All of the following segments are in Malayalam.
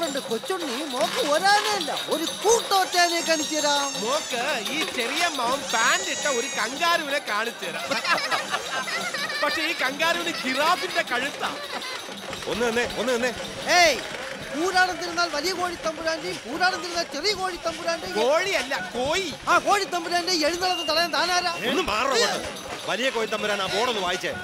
ഫ്രണ്ട് കൊച്ചുണ്ണി മോക്ക് ഒരാനല്ല ഒരു കൂട്ടോറ്റാനെ കാണിച്ചു തരാം മോക്ക് ഈ ചെറിയ മോൻ പാന്റ് ഇട്ട ഒരു കങ്കാരുവിനെ കാണിച്ചു തരാം പക്ഷെ ഈ കങ്കാരുവിന് ജിറാഫിന്റെ കഴുത്താ ഒന്ന് തന്നെ ഒന്ന് തന്നെ ഏയ് പൂരാടം തിരുന്നാൾ വലിയ കോഴി തമ്പുരാന്റെയും പൂരാടം തിരുന്നാൾ ചെറിയ കോഴി തമ്പുരാന്റെയും കോഴിയല്ല കോയി ആ കോഴി തമ്പുരാന്റെ എഴുന്നള്ളത്ത് തടയാൻ താനാരാ ഒന്ന് മാറണം വലിയ കോയത്തമ്പരാൻ ആ ബോർഡൊന്ന് വായിച്ചേ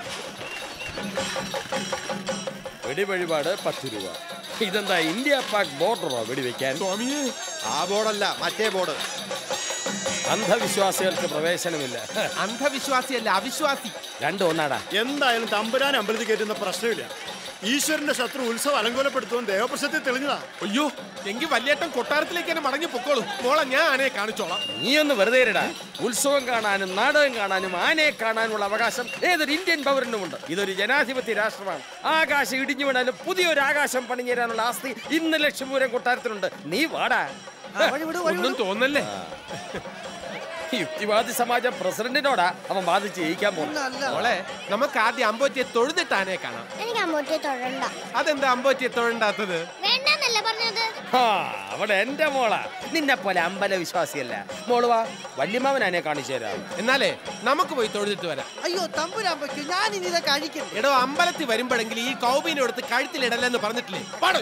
വെടിവഴിപാട് പത്ത് രൂപ ഇതെന്താ ഇന്ത്യ പാക് ബോർഡറോ വെടിവെക്കാൻ സ്വാമിയെ ആ ബോർഡല്ല മറ്റേ ബോർഡ് അന്ധവിശ്വാസികൾക്ക് പ്രവേശനമില്ല അന്ധവിശ്വാസിയല്ല അവിശ്വാസി രണ്ടും ഒന്നാടാ എന്തായാലും തമ്പുരാൻ അമ്പലത്തിൽ കയറ്റുന്ന പ്രശ്നമില്ല ഈശ്വരന്റെ ശത്രു ഉത്സവം അലങ്കോലപ്പെടുത്തുവാൻ ദേവപ്രസത്തിൽ തെളിഞ്ഞതാ അയ്യോ എങ്കിൽ വല്യേട്ടൻ കൊട്ടാരത്തിലേക്ക് തന്നെ മടങ്ങി പൊക്കോളൂ മോളെ ഞാൻ ആനയെ കാണിച്ചോളാം നീ ഒന്ന് വെറുതെ ഇരടാ ഉത്സവം കാണാനും നാടകം കാണാനും ആനയെ കാണാനുമുള്ള അവകാശം ഏതൊരു ഇന്ത്യൻ പൗരനുമുണ്ട് ഇതൊരു ജനാധിപത്യ രാഷ്ട്രമാണ് ആകാശം ഇടിഞ്ഞു വീണാലും പുതിയൊരു ആകാശം പണിഞ്ഞേരാനുള്ള ആസ്തി ഇന്ന് ലക്ഷ്മീപുരം കൊട്ടാരത്തിലുണ്ട് നീ വാടാ വഴി വിട് വഴി ഒന്നും തോന്നല്ലേ യുക്തിവാദി സമാജം പ്രസിഡന്റിനോടാ അവൻ വാദിച്ച് ജയിക്കാൻ പോകുന്നു അല്ല മോളെ നമുക്ക് ആദ്യം അമ്പോറ്റിയെ തൊഴുതിട്ട് ആനയെ കാണാം എനിക്ക് അമ്മൂട്ടിയെ തൊഴണ്ട അതെന്താ അമ്പോറ്റിയെ തൊഴണ്ടാത്തത് വേണ്ടെന്നല്ല പറഞ്ഞത് ആ, അവിടെ എന്റെ മോളാ നിന്നെ പോലെ അമ്പല വിശ്വാസിയല്ല മോള് വാ വല്യമാവൻ ആനയെ കാണിച്ചു തരാം എന്നാലേ നമുക്ക് പോയി തൊഴുതിട്ട് വരാം അയ്യോ തമ്പുരാൻ പറ്റൂ ഞാൻ ഇനി ഇതൊക്കെ അഴിക്കണ്ടേ എടോ അമ്പലത്തിൽ വരുമ്പോഴെങ്കിൽ ഈ കൗബീനെ എടുത്ത് കഴുത്തിലിടലെന്ന് പറഞ്ഞിട്ടില്ലേ പാടോ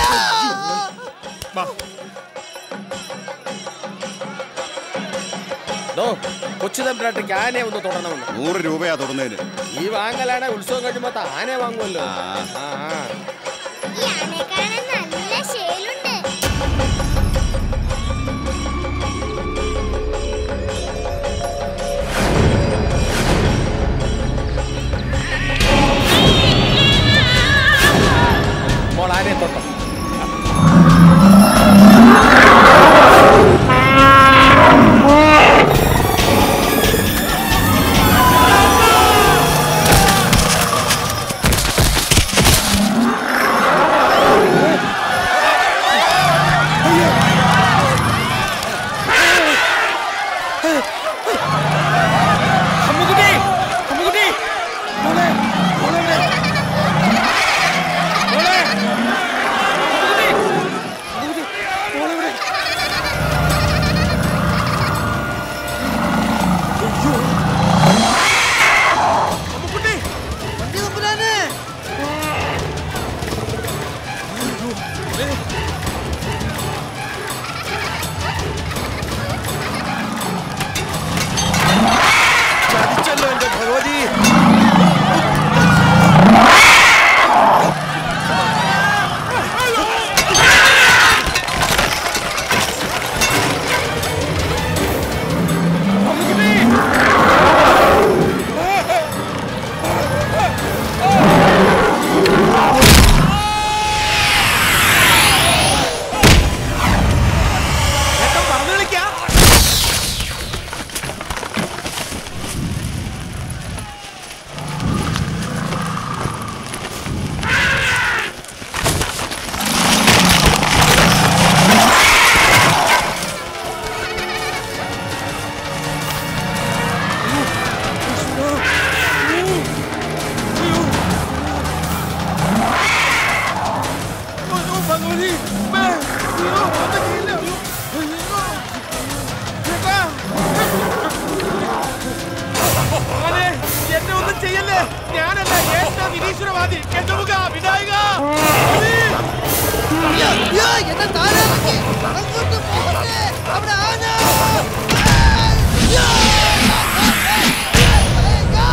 ദോ കൊച്ചു തമ്പ്രാട്ടിക്ക് ആനയെ ഒന്ന് തുടരണമെന്ന് നൂറ് രൂപയാ തൊടുന്നതിന് ഈ വാങ്ങലാണ് ഉത്സവം കഴിയുമ്പോ ആനയെ വാങ്ങുമല്ലോ ആ, ആ. ഈ ആനയെ കാണാൻ നല്ല ശേലുണ്ട് മോൾ ആനയെ തൊട്ടോ അമ്മുകുട്ടി അമ്മുകുട്ടി മോളെ മോളെ എവിടെ? മോളെ അമ്മുകുട്ടി അമ്മുകുട്ടി മോളെ എവിടെ? വണ്ടി തമ്പുരാനെ ചതിച്ചല്ലോ എന്റെ ഭഗവതി ഏട്ടൻ പറഞ്ഞു കളിക്കാം മോനെ, എന്നെ ഒന്നും ചെയ്യല്ലേ ഞാനല്ല ഏട്ട നിരീശ്വരവാദി കെട്ടുമുക വിനായക അയ്യോ, അയ്യോ, എന്നെ താഴേക്ക് അങ്ങോട്ട് പോകട്ടെ അവിടെ ആന അയ്യോ! അയ്യോ,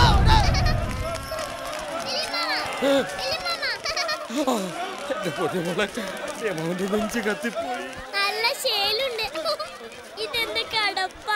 എന്റെ പൊന്നു മോളെ രമാവന്റെ നെഞ്ച് കത്തിപ്പോയി നല്ല ശേലുണ്ട് ഇതെന്ത് കടപ്പ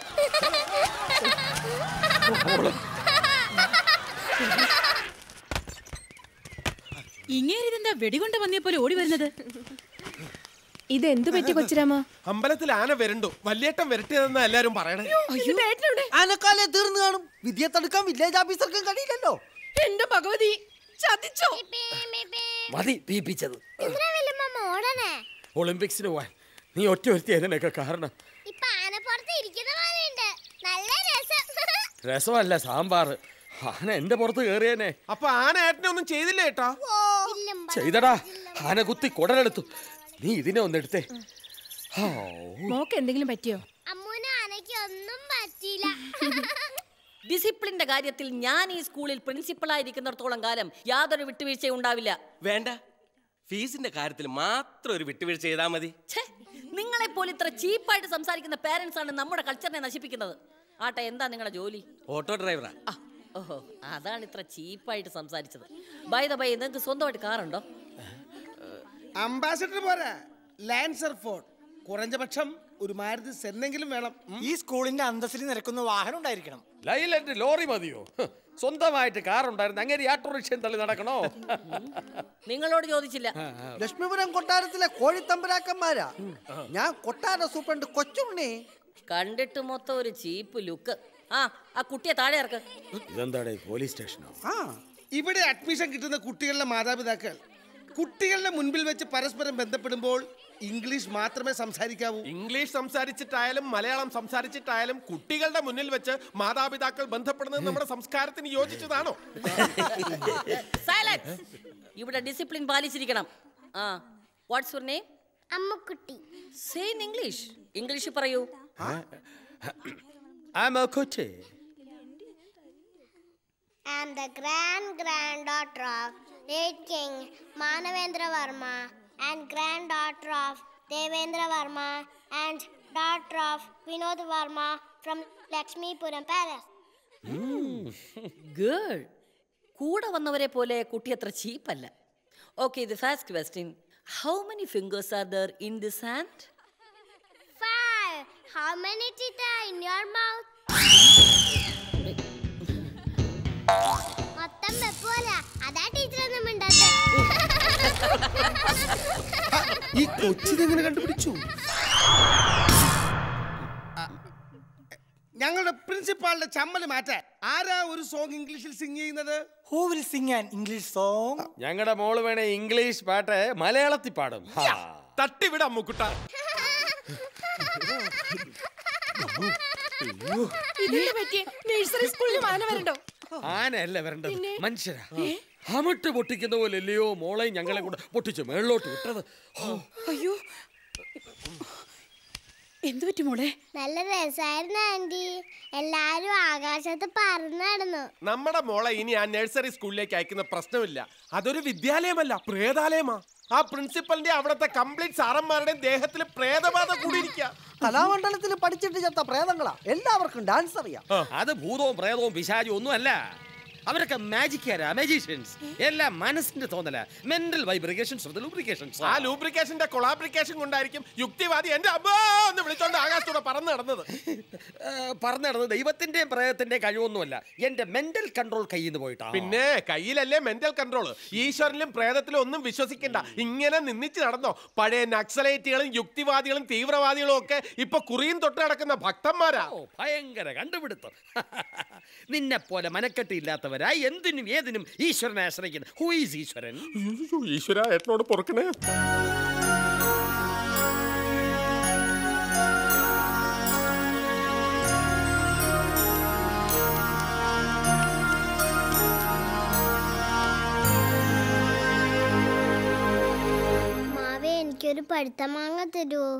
ഇങ്ങേരിതെന്താ വെടികൊണ്ട് വന്നിയ പോലെ ഓടി വരുന്നത് ഇതെന്തു പറ്റി കൊച്ചുരാമ അമ്പലത്തിൽ ആന വരണ്ടു വല്യേട്ടൻ വരട്ടിയതെന്നാ എല്ലാരും പറയണേ ആനക്കാലെ തീർന്നു കാണും വിധിയെ തടുക്കാൻ വില്ലേജ് ഓഫീസർക്കും കഴിയില്ലല്ലോ എന്റെ ഭഗവതി ചതിച്ചോ മതി പീപ്പിച്ചത് ഇത്ര വല്യമ്മ ഓടണേ ഒളിമ്പിക്സിന് പോവാൻ നീ ഒറ്റ ഒരുത്തി അതിനൊക്കെ കാരണം ഇപ്പൊ ആനപ്പുറത്ത് ഇരിക്കുന്ന പോലെയുണ്ട് നല്ല രസം രസമല്ല സാമ്പാർ ആന എന്റെ പുറത്ത് കയറിയേനെ അപ്പൊ ആന ഏട്ടനെ ഒന്നും ചെയ്തില്ല ഏട്ടാ ഇല്ലം ചെയ്തടാ ആന കുത്തി കുടലെടുത്തു നീ ഇതിനെ ഒന്നെടുത്തേ ഹോ. മോക്ക് എന്തെങ്കിലും പറ്റിയോ അമ്മൂനും അനയ്ക്ക് ഒന്നും പറ്റിയില്ല ഡിസിപ്ലിന്റെ കാര്യത്തിൽ ഞാൻ ഈ സ്കൂളിൽ പ്രിൻസിപ്പളായിരിക്കുന്നിടത്തോളം കാലം യാതൊരു വിട്ടുവീഴ്ചയും ഉണ്ടാവില്ല വേണ്ട ഫീസിന്റെ കാര്യത്തിൽ മാത്രം ഒരു വിട്ടുവീഴ്ച ചെയ്താൽ മതി ഛേ, നിങ്ങളെപ്പോലെ ഇത്ര ചീപ്പായിട്ട് സംസാരിക്കുന്ന പേരൻസ് ആണ് നമ്മുടെ കൾച്ചറിനെ നശിപ്പിക്കുന്നത് ആട്ടെ എന്താ നിങ്ങളുടെ ജോലി ഓട്ടോ ഡ്രൈവറാ ആ, ഓഹോ അതാണ് ഇത്ര ചീപ്പായിട്ട് സംസാരിച്ചത് ബൈ ദ ബൈ നിങ്ങൾക്ക് സ്വന്തമായിട്ട് കാറുണ്ടോ അംബാസഡർ പോരാ ലാൻസർ ഫോർഡ് കുറഞ്ഞ പക്ഷം ഒരു മാരുതി സെന്നെങ്കിലും വേണം ഈ സ്കൂളിന്റെ അന്തസ്സിൽ നിരക്കുന്ന വാഹനം ഉണ്ടായിരിക്കണം ലൈലന്റ് ലോറി മതിയോ ഹ്, സ്വന്തമായിട്ട് കാർ ഉണ്ടായിരുന്നു അങ്ങനെ ആട്ടോറിക്ഷയും തള്ളി നടക്കണോ നിങ്ങളോട് ചോദിച്ചില്ല ലക്ഷ്മിപുരം കൊട്ടാരത്തിലെ കോഴിത്തമ്പുരാക്കന്മാരാ ഞാൻ കൊട്ടാര സൂപ്രണ്ട് കൊച്ചുണ്ണി കണ്ടിട്ട് മൊത്തം ഒരു ചീപ്പ് ലുക്ക് ആ ആ കുട്ടിയെ താഴെ ഇറക്ക് ഇതെന്താടേ പോലീസ് സ്റ്റേഷനോ ആ ഇവിടെ അഡ്മിഷൻ കിട്ടുന്ന കുട്ടികളുടെ മാതാപിതാക്കൾ കുട്ടികളുടെ മുൻപിൽ വെച്ച് പരസ്പരം ബന്ധപ്പെടുമ്പോൾ ഇംഗ്ലീഷ് മാത്രമേ സംസാരിക്കാവൂ ഇംഗ്ലീഷ് സംസാരിച്ചിട്ടായാലും മലയാളം സംസാരിച്ചിട്ടായാലും കുട്ടികളുടെ മുന്നിൽ വെച്ച് മാതാപിതാക്കൾ ബന്ധപ്പെടുന്നത് നമ്മുടെ സംസ്കാരത്തിന് യോജിച്ചതാണോ സൈലൻസ് ഇവിടെ ഡിസിപ്ലിൻ പാലിച്ചിരിക്കണം ആ what's your name Ammukutty say in English English പറയൂ I'm a coach. I am the grand granddaughter of late King Manavendra Varma and granddaughter of Devendra Varma and daughter of Vinod Varma from Lakshmipuram Palace. Girl കൂടെ വന്നവരെ പോലെ കുട്ടി അത്ര ചീപ്പല്ല okay the first question how many fingers are there in this hand Five. How many teeth are in your mouth? മൊത്തം വെപ്പോല അതാ ടീച്ചർ ഒന്നും മിണ്ടാത്ത ഈ കൊച്ചിതെങ്ങനെ കണ്ടുപിടിച്ചു ഞങ്ങളുടെ പ്രിൻസിപ്പാളിന്റെ ചമ്മല് മാറ്റാൻ ആരാ ഒരു സോങ് ഇംഗ്ലീഷിൽ സിംഗ് ചെയ്യുന്നത് who will sing an English song ഞങ്ങളുടെ മോള് വേണേ ഇംഗ്ലീഷ് പാട്ട് മലയാളത്തിൽ പാടും ഹാ. തട്ടിവിട അമ്മുക്കുട്ട ഇതിന്റെ പറ്റിയ നഴ്സറി സ്കൂളിൽ മാന വരണ്ടോ ആനയല്ല വരേണ്ടത് മനുഷ്യരാ അമിട്ട് പൊട്ടിക്കുന്ന പോലെ അല്ലയോ മോളെ ഞങ്ങളെ കൂടെ പൊട്ടിച്ച് മേളിലോട്ട് വിട്ടത് ഓ, അയ്യോ എന്തു പറ്റി മോളെ നല്ല രസമായിരുന്നു ആന്റി എല്ലാരും ആകാശത്ത് പറന്നു നടന്നു നമ്മുടെ മോളെ ഇനി ആ നഴ്സറി സ്കൂളിലേക്ക് അയക്കുന്ന പ്രശ്നമില്ല അതൊരു വിദ്യാലയമല്ല പ്രേതാലയമാ ആ പ്രിൻസിപ്പലിന്റെ അവിടുത്തെ കംപ്ലീറ്റ് സാറന്മാരുടെയും ദേഹത്തിൽ പ്രേതബാധ കൂടിയിരിക്കുക കലാമണ്ഡലത്തിൽ പഠിച്ചിട്ട് ചത്ത പ്രേതങ്ങളാ എല്ലാവർക്കും ഡാൻസ് അറിയാം അത് ഭൂതവും പ്രേതവും പിശാചും ഒന്നുമല്ല അവരൊക്കെ മാജിക്കാരാ മാജീഷ്യൻസ് എല്ലാം മനസ്സിന്റെ തോന്നല മെന്റൽ വൈബ്രിക്കേഷൻസ് ലൂബ്രിക്കേഷൻസ് ആ ലൂബ്രിക്കേഷന്റെ കൊളാബ്രിക്കേഷൻ കൊണ്ടായിരിക്കും യുക്തിവാദി എന്റെ അബ്ബോ എന്ന് വിളിച്ചോണ്ട് ആകാശത്തൂടെ പറന്നു നടന്നത് പറഞ്ഞു നടന്നത് ദൈവത്തിന്റെയും പ്രേതത്തിന്റെയും കഴിവൊന്നുമല്ല എന്റെ മെന്റൽ കൺട്രോൾ കയ്യിൽ നിന്ന് പോയിട്ടാ പിന്നെ കയ്യിലല്ലേ മെന്റൽ കൺട്രോൾ ഈശ്വരനിലും പ്രേതത്തിലും ഒന്നും വിശ്വസിക്കണ്ട ഇങ്ങനെ നിന്നിച്ച് നടന്നോ പഴയ നക്സലൈറ്റുകളും യുക്തിവാദികളും തീവ്രവാദികളും ഒക്കെ ഇപ്പൊ കുറിയും തൊട്ട് നടക്കുന്ന ഭക്തന്മാരാ ഓ ഭയങ്കര കണ്ടുപിടുത്തം നിന്നെ പോലെ മനക്കെട്ടില്ലാത്തവരായി എന്തിനും ഏതിനും ഈശ്വരനെ ആശ്രയിക്കുന്നു ഹൂ ഈസ് ഈശ്വരൻ ഈശ്വര ഏട്ടനോട് പൊറുക്കണേ മാവേ എനിക്കൊരു പഴുത്ത മാങ്ങ തരുമോ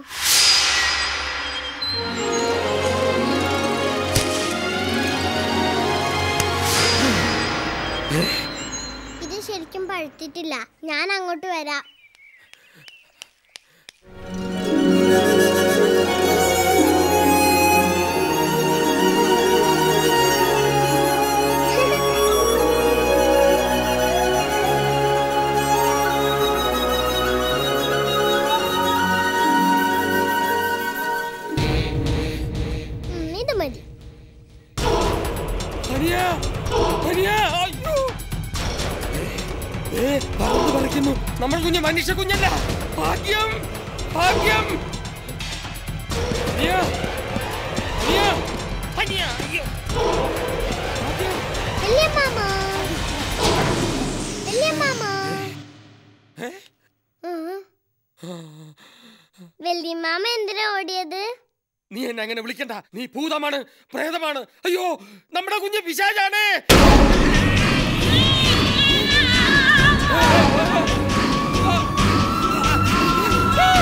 ഇത് ശരിക്കും പഴുത്തിട്ടില്ല ഞാൻ അങ്ങോട്ട് വരാം ഉം, ഇത് മതി അനിയാ, അനിയാ, അയ്യോ. ഏ, പറന്ന് പറിക്കുന്നു നമ്മൾ കുഞ്ഞ് മനുഷ്യ കുഞ്ഞല്ല ഭാഗ്യം ഭാഗ്യം അനിയാ, അനിയാ, അനിയാ, അയ്യോ. ഭാഗ്യം. വലിയ മാമ വലിയ മാമ വലിയ മാമ എന്തിനാ ഓടിയത് നീ എന്നെ അങ്ങനെ വിളിക്കണ്ട നീ ഭൂതമാണ് പ്രേതമാണ് അയ്യോ നമ്മുടെ കുഞ്ഞ് പിശാചാണ് ആ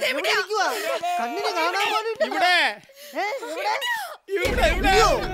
എവിടെ ഇരിക്കുവാ? കണ്ണിന് കാണാൻ പോലും ഇല്ല. ഇവിടെ ഏ, എവിടെ? ഇവിടെ ഇവിടെ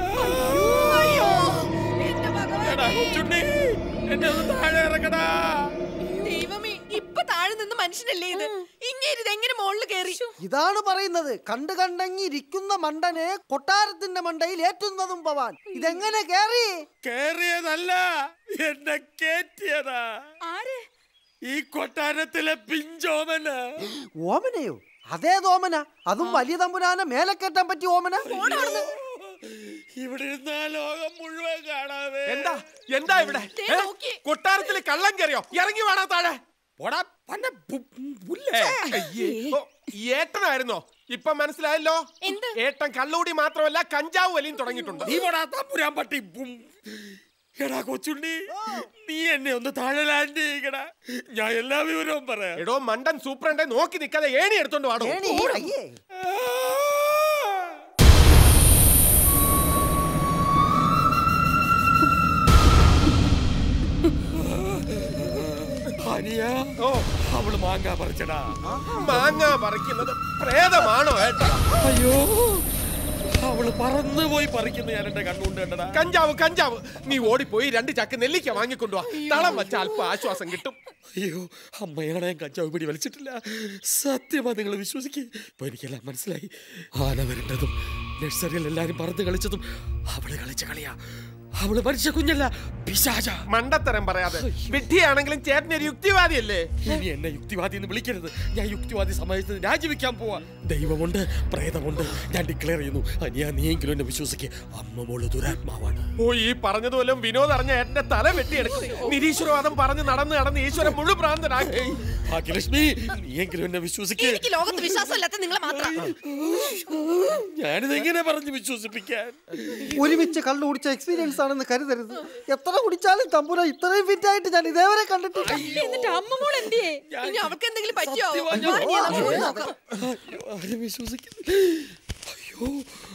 എടാ, കൊച്ചുണ്ണി, എന്നെ ഒന്ന് താഴെ ഇറക്കടാ ദൈവമേ ഇപ്പൊ താഴെ നിന്ന് മനുഷ്യനല്ലേ ഇത് ഇങ്ങനെ ഇതെങ്ങനെ മുകളിൽ കയറി ഇതാണ് പറയുന്നത് കണ്ടു കണ്ടങ്ങി ഇരിക്കുന്ന മണ്ടനെ കൊട്ടാരത്തിന്റെ മണ്ടയിൽ ഏറ്റുന്നതും പവാൻ ഇതെങ്ങനെ കേറി കേറിയതല്ല എന്നെ കേറ്റിയതാ ആര് ഈ കൊട്ടാരത്തിലെ പിഞ്ചോമന് ഓമനയോ അതേ ഓമന അതും വലിയ തമ്പുരാനെ മേലെ കയറ്റാൻ പറ്റിയ ഓമന ഇവിടെ ഇരുന്നാ ലോകം മുഴുവൻ കാണാതെ എന്താ എന്താ ഇവിടെ ഏ? കൊട്ടാരത്തിൽ കള്ളം കയറിയോ ഇറങ്ങി വേണോ താഴെ പോടാ പന്ന പു- പുല്ലേ അയ്യേ. ഓ, ഏട്ടനായിരുന്നോ ഇപ്പൊ മനസ്സിലായല്ലോ ഏട്ടൻ കള്ളൂടി മാത്രമല്ല കഞ്ചാവ് വലിയും തുടങ്ങിയിട്ടുണ്ട് നീ പോടാ തമ്പുരാൻ പട്ടി ബും. എടാ കൊച്ചുണ്ണി നീ എന്നെ ഒന്ന് താഴെ ലാൻഡ് ചെയ്യടാ ഞാൻ എല്ലാ വിവരവും പറയാം എടോ മണ്ടൻ സൂപ്രണ്ടെ നോക്കി നിൽക്കാതെ ഏണി എടുത്തോണ്ട് വാടോ ഏണി, അയ്യേ. ഹനിയ ഓ അവള് മാങ്ങ പറിച്ചടാ മാങ്ങ പറിക്കുന്നത് പ്രേതമാണോ ഏട്ടാ അയ്യോ അവള് പറന്നു പോയി പറിക്കുന്ന ഞാൻ എന്റെ കണ്ണുകൊണ്ട് കണ്ടടാ കഞ്ചാവ് കഞ്ചാവ് നീ ഓടിപ്പോയി രണ്ട് ചക്ക് നെല്ലിക്ക വാങ്ങിക്കൊണ്ടുവാ തളം വെച്ച അല്പ ആശ്വാസം കിട്ടും അയ്യോ അമ്മയാണ് ഞാൻ കഞ്ചാവ് പിടി വലിച്ചിട്ടില്ല സത്യമാ നിങ്ങൾ വിശ്വസിക്കുക ഇപ്പൊ എനിക്കെല്ലാം മനസ്സിലായി ആന വരേണ്ടതും നഴ്സറിയിൽ എല്ലാരും പറന്ന് കളിച്ചതും അവള് കളിച്ച കളിയാ അവള് മനുഷ്യ കുഞ്ഞല്ല പിശാച മണ്ടത്തരം പറയാതെ വിഡ്ഢിയാണെങ്കിലും ചേട്ടൻ ഒരു യുക്തിവാദിയല്ലേ ഇനി എന്നെ യുക്തിവാദി എന്ന് വിളിക്കരുത് ഞാൻ യുക്തിവാദി സമാജത്തിന് രാജിവെക്കാൻ പോവാ ദൈവമുണ്ട് പ്രേതമുണ്ട് ഞാൻ ഡിക്ലെയർ ചെയ്യുന്നു അനിയാ നീയെങ്കിലും എന്നെ വിശ്വസിക്കുക അമ്മ മോള് ദുരാത്മാവാണ് ഓ ഈ പറഞ്ഞതുപോലും വിനോദ് അറിഞ്ഞ ഏട്ടന്റെ തല വെട്ടിയെടുക്കും നിരീശ്വരവാദം പറഞ്ഞ് നടന്ന് നടന്ന് ഈശ്വരൻ മുഴുവൻ ഭ്രാന്തനാക്കി ഭാഗ്യലക്ഷ്മി നീയെങ്കിലും എന്നെ വിശ്വസിക്കുക എനിക്ക് ലോകത്ത് വിശ്വാസമില്ലാത്ത നിങ്ങളെ മാത്രം ഞാനിത് എങ്ങനെ പറഞ്ഞു വിശ്വസിപ്പിക്കാൻ ഒരുമിച്ച് കള്ളു കുടിച്ച എക്സ്പീരിയൻസ് ആണെന്ന് കരുതരുത് എത്ര കുടിച്ചാലും തമ്പുര ഇത്രയും ഫിറ്റ് ആയിട്ട് ഞാൻ ഇതേവരെ കണ്ടിട്ടില്ല എന്നിട്ട് അമ്മ മോൾ എന്തിയേ ഇനി അവൾക്ക് എന്തെങ്കിലും പറ്റിയോ സത്യമാ ഞാൻ- വാ, ഇനി നമുക്ക് പോയി നോക്കാം. അയ്യോ, ആരും വിശ്വസിക്കുന്നില്ല അയ്യോ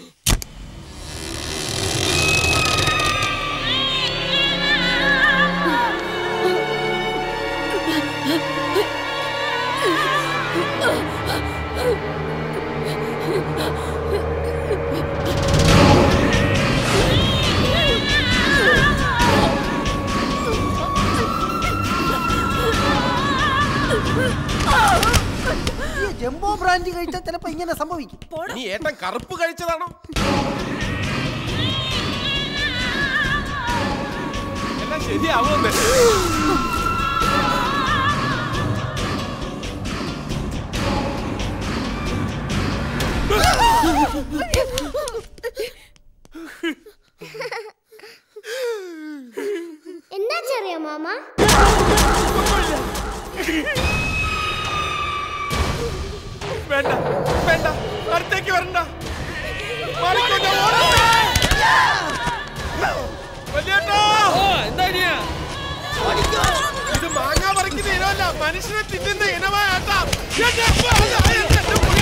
ഈ ജംബോ ബ്രാൻഡ് കഴിച്ചാൽ ചിലപ്പോ ഇങ്ങനെ സംഭവിക്കും നീ ഏട്ടൻ കറുപ്പ് കഴിച്ചതാണോ എല്ലാം ശരിയാവുമെന്ന് എന്താ ചെറിയ മാമ വേണ്ട വേണ്ട അടുത്തേക്ക് വരണ്ട മാറിക്കോ, ഞാൻ ഓടട്ടെ. വലിയേട്ടാ. ഇത് മാങ്ങ പറിക്കുന്ന ഇനമല്ല മനുഷ്യനെ തിന്നുന്ന ഇനമായ ഏട്ടാ. എന്റെ അപ്പ, എന്റെ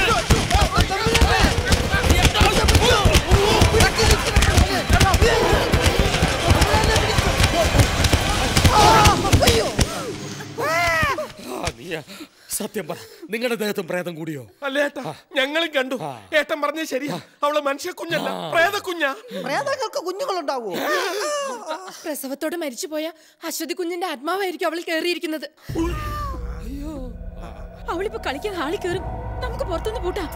ആ, നീയാ. സത്യം പറ നിങ്ങളുടെ ദേഹത്തും പ്രേതം കൂടിയോ അല്ല ഏട്ടാ ഞങ്ങളും കണ്ടു ഏട്ടൻ പറഞ്ഞ ശരിയാ അവള് മനുഷ്യ കുഞ്ഞല്ല പ്രേത കുഞ്ഞാ പ്രേതങ്ങൾക്ക് കുഞ്ഞുങ്ങളുണ്ടാവോ പ്രസവത്തോടെ മരിച്ചുപോയ അശ്വതി കുഞ്ഞിന്റെ ആത്മാവായിരിക്കും അവൾ കയറിയിരിക്കുന്നത് അവളിപ്പോ കളിക്കാൻ ഹാളിൽ കയറും നമുക്ക് പുറത്തുനിന്ന് പൂട്ടാം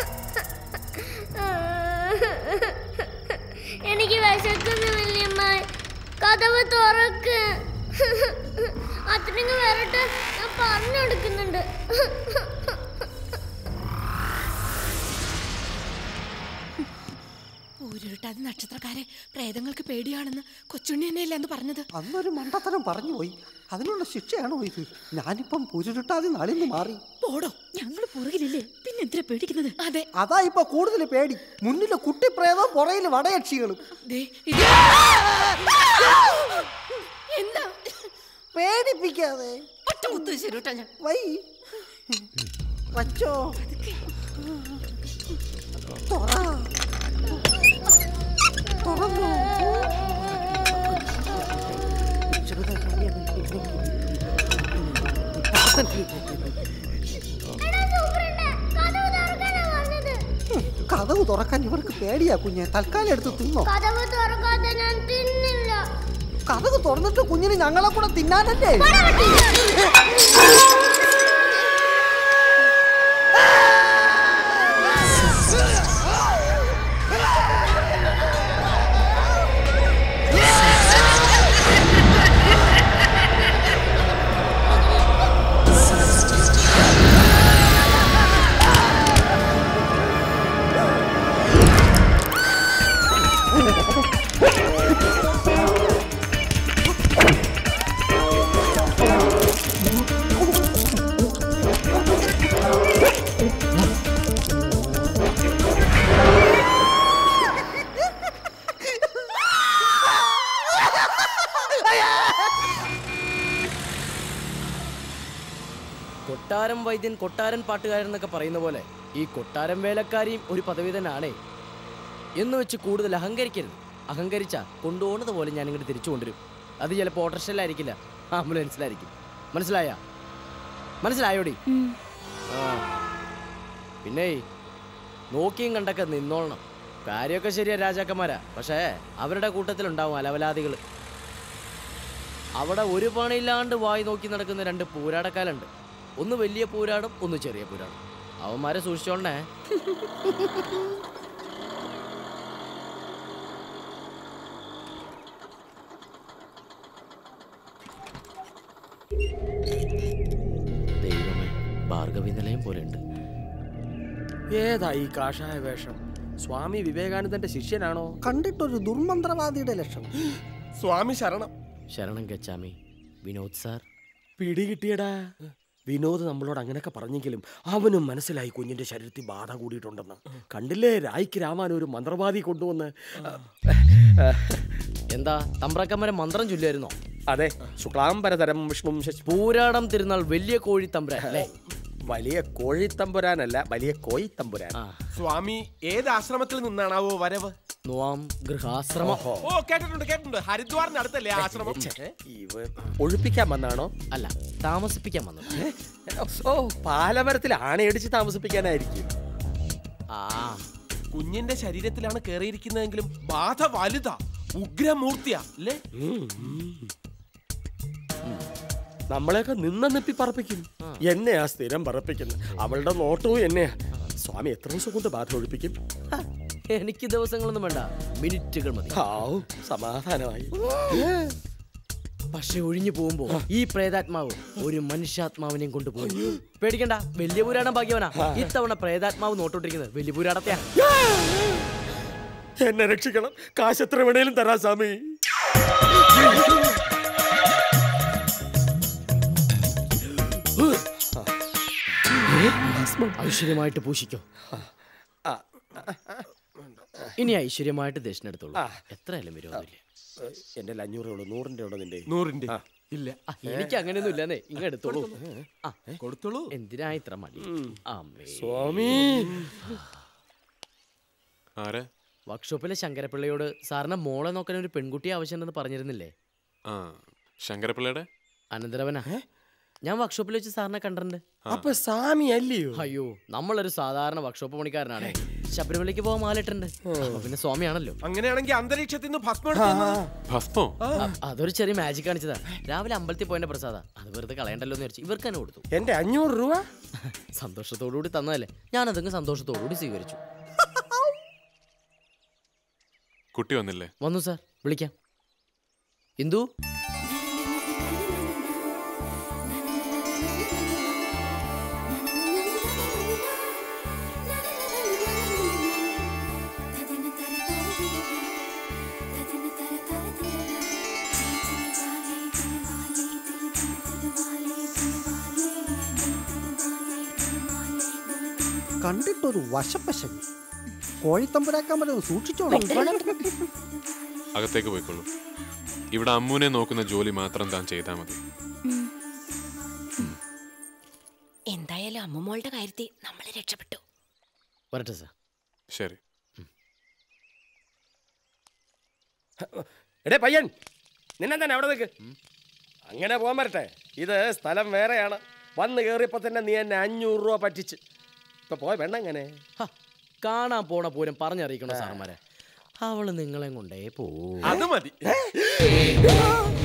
എനിക്ക് വിശക്കുന്നു വല്യമ്മ കഥവ് തുറക്ക് അത്രയ്ക്ക് വരട്ടെ ഞാൻ പറഞ്ഞെടുക്കുന്നുണ്ട് ഊരുരുട്ടാതെ നക്ഷത്രക്കാരെ പ്രേതങ്ങൾക്ക് പേടിയാണെന്ന് കൊച്ചുണ്ണി തന്നെയല്ലേ എന്ന് പറഞ്ഞത് അന്നൊരു മണ്ടത്തരം പറഞ്ഞു പോയി അതിനുള്ള ശിക്ഷയാണോ ഇത് ഞാനിപ്പം പുരുരുട്ടാതി നാളിന്ന് മാറി പോടോ ഞങ്ങൾ പുറകിലില്ലേ പിന്നെ എന്തിനാ പേടിക്കുന്നത് അതെ അതാ ഇപ്പൊ കൂടുതൽ പേടി മുന്നില് കുട്ടിപ്രേതവും പുറയില് വടയക്ഷികളും ദേ, ഇത് എന്താ പേടിപ്പിക്കാതെ ഒറ്റ കുത്തു ശരിട്ടാ ഞാൻ വൈ വച്ചോ തുറ. തുറന്നു. എടാ സൂപ്രണ്ട്, തുറക്കാൻ ഇവർക്ക് പേടിയാ കുഞ്ഞെ തൽക്കാലം എടുത്ത് തിന്നോ കഥവ് തുറക്കാതെ ഞാൻ തിന്നില്ല കഥക് തുറന്നിട്ട് കുഞ്ഞിന് ഞങ്ങളെ കൂടെ തിന്നാനല്ലേ കൊട്ടാരം വൈദ്യൻ കൊട്ടാരൻ പാട്ടുകാരൻ എന്നൊക്കെ പറയുന്ന പോലെ ഈ കൊട്ടാരം വേലക്കാരിയും ഒരു പദവി തന്നെയാണേ എന്ന് വെച്ച് കൂടുതൽ അഹങ്കരിക്കരുത് അഹങ്കരിച്ചാ കൊണ്ടുപോകുന്നത് പോലെ ഞാൻ ഇങ്ങോട്ട് തിരിച്ചു കൊണ്ടുവരും അത് ചിലപ്പോൾ ഓട്ടോറിക്ഷയിലായിരിക്കില്ല ആംബുലൻസിലായിരിക്കും മനസ്സിലായ മനസ്സിലായോടി ആ പിന്നെ നോക്കിയും കണ്ടൊക്കെ നിന്നോളണം കാര്യമൊക്കെ ശരിയാ രാജാക്കന്മാരാ പക്ഷേ അവരുടെ കൂട്ടത്തിലുണ്ടാവും അലവലാദികൾ അവിടെ ഒരു പണിയില്ലാണ്ട് വായി നോക്കി നടക്കുന്ന രണ്ട് പൂരാടക്കാലുണ്ട് ഒന്ന് വലിയ പൂരാടും ഒന്ന് ചെറിയ പൂരാടും അവന്മാരെ സൂക്ഷിച്ചോണ്ടേ ദൈവമേ ഭാർഗവി നിലയം പോലെ ഉണ്ട് ഏതാ ഈ കാഷായ വേഷം സ്വാമി വിവേകാനന്ദന്റെ ശിഷ്യനാണോ കണ്ടിട്ടൊരു ദുർമന്ത്രവാദിയുടെ ലക്ഷണം സ്വാമി ശരണം ശരണം ഗച്ചാമി വിനോദ് സാർ പിടികിട്ടിയടാ വിനോദ് നമ്മളോട് അങ്ങനെയൊക്കെ പറഞ്ഞെങ്കിലും അവനും മനസ്സിലായി കുഞ്ഞിന്റെ ശരീരത്തിൽ ബാധ കൂടിയിട്ടുണ്ടെന്ന് കണ്ടില്ലേ രായ്ക്ക് രാമാൻ ഒരു മന്ത്രവാദി കൊണ്ടുവന്ന് എന്താ തമ്പ്രക്കമ്മരെ മന്ത്രം ചൊല്ലുമായിരുന്നോ അതെ ശുക്ലാംബരതരം വിഷ്ണു പൂരാടം തിരുനാൾ വലിയ കോഴി തമ്പ്ര അല്ലേ വലിയ കോഴിത്തമ്പുരാനല്ല വലിയ കോയിത്തമ്പുരാൻ സ്വാമി ഏത് ആശ്രമത്തിൽ നിന്നാണാവോ വരവ് നോവാം ഗൃഹാശ്രമം ഓ കേട്ടിട്ടുണ്ട് കേട്ടിട്ടുണ്ട് ഹരിദ്വാറിന് അടുത്തല്ലേ ആ ആശ്രമം ഇവ ഒഴിപ്പിക്കാൻ വന്നാണോ അല്ല താമസിപ്പിക്കാൻ വന്നത് ഓ പാലമരത്തിൽ ആണയടിച്ച് താമസിപ്പിക്കാനായിരിക്കും ആ കുഞ്ഞിന്റെ ശരീരത്തിലാണ് കേറിയിരിക്കുന്നതെങ്കിലും ബാധ വലുതാ ഉഗ്രമൂർത്തിയാ അല്ലേ നമ്മളെയൊക്കെ നിന്ന നെപ്പി പറപ്പിക്കും എന്നെയാ സ്ഥിരം പറപ്പിക്കുന്നത് അവളുടെ നോട്ടവും എന്നെയാ സ്വാമി എത്ര ദിവസം കൊണ്ട് ബാധ ഒഴിപ്പിക്കും എനിക്ക് ദിവസങ്ങളൊന്നും വേണ്ട മിനിറ്റുകൾ മതി ഹാവും സമാധാനമായി പക്ഷെ ഒഴിഞ്ഞു പോകുമ്പോ ഈ പ്രേതാത്മാവ് ഒരു മനുഷ്യാത്മാവിനെയും കൊണ്ടുപോകും പേടിക്കണ്ട വലിയ പുരാണം ഭാഗ്യവനാ ഇത്തവണ പ്രേതാത്മാവ് നോട്ടോട്ടിരിക്കുന്നത് വലിയ പുരാണത്തെയാ എന്നെ രക്ഷിക്കണം കാശ് എത്ര വേണേലും തരാ സ്വാമി ഐശ്വര്യമായിട്ട് പൂശിക്കോ ഇനി ഐശ്വര്യമായിട്ട് ദക്ഷിണ എടുത്തോളൂ എത്രയായാലും വിരോധമില്ല എന്റെ അഞ്ഞൂറേ ഉള്ളൂ നൂറിന്റെ ഉണ്ടോ നിന്റെ നൂറിന്റെ ഇല്ല ആ, എനിക്ക് അങ്ങനെയൊന്നും ഇല്ലെന്നേ ഇങ്ങ എടുത്തോളൂ ആ, കൊടുത്തോളൂ എന്തിനാ ഇത്ര മടി അമ്മേ സ്വാമി ആരാ വർക്ക്ഷോപ്പിലെ ശങ്കരപ്പിള്ളയോട് സാറിന് മോളെ നോക്കാൻ ഒരു പെൺകുട്ടി ആവശ്യമുണ്ടെന്ന് പറഞ്ഞിരുന്നില്ലേ ആ ശങ്കരപ്പിള്ളയുടെ അനന്തരവനാ ഞാൻ വർക്ക്ഷോപ്പിൽ വെച്ച് സാറിനെ കണ്ടിട്ടുണ്ട് അപ്പൊ സ്വാമി അല്ലയോ അയ്യോ നമ്മളൊരു സാധാരണ വർക്ക്ഷോപ്പ് പണിക്കാരനാണ് ശബരിമലയ്ക്ക് പോകാൻ മാലിട്ടുണ്ട് അപ്പൊ പിന്നെ സ്വാമിയാണല്ലോ അങ്ങനെയാണെങ്കിൽ അന്തരീക്ഷത്തിൽ നിന്ന് ഭസ്മം എടുക്കുന്നു. ഭസ്മോ അ- അതൊരു ചെറിയ മാജിക് കാണിച്ചതാ രാവിലെ അമ്പലത്തിൽ പോയതിന്റെ പ്രസാദ അത് വെറുതെ കളയണ്ടല്ലോ എന്ന് വിചാരിച്ചു ഇവർക്ക് തന്നെ കൊടുത്തു എന്റെ അഞ്ഞൂറ് രൂപ സന്തോഷത്തോടുകൂടി തന്നതല്ലേ ഞാനതങ്ങ് സന്തോഷത്തോടുകൂടി സ്വീകരിച്ചു കുട്ടി വന്നില്ലേ വന്നു സാർ വിളിക്കാം ഇന്ദു കണ്ടിട്ടൊരു വശപ്പശൻ കോഴിത്തമ്പുരാക്കാൻ പറ്റും സൂക്ഷിച്ചോളാം അകത്തേക്ക് പോയിക്കോളൂ ഇവിടെ അമ്മൂനെ നോക്കുന്ന ജോലി മാത്രം താൻ ചെയ്താൽ മതി എന്തായാലും അമ്മമ്മോളുടെ കാര്യത്തിൽ നമ്മൾ രക്ഷപ്പെട്ടു വരട്ടെ സാർ ശരി എടേ പയ്യൻ നിന്നെ തന്നെ അവിടെ നിൽക്ക് അങ്ങനെ പോകാൻ വരട്ടെ ഇത് സ്ഥലം വേറെയാണ് വന്ന് കയറിയപ്പോ തന്നെ നീ എന്നെ അഞ്ഞൂറ് രൂപ പറ്റിച്ച് ഇപ്പൊ പോയ പെണ്ണ എങ്ങനെ കാണാൻ പോണ പൂരം പറഞ്ഞറിയിക്കണോ സാറന്മാരെ അവള് നിങ്ങളെ കൊണ്ടേ പോ അത് മതി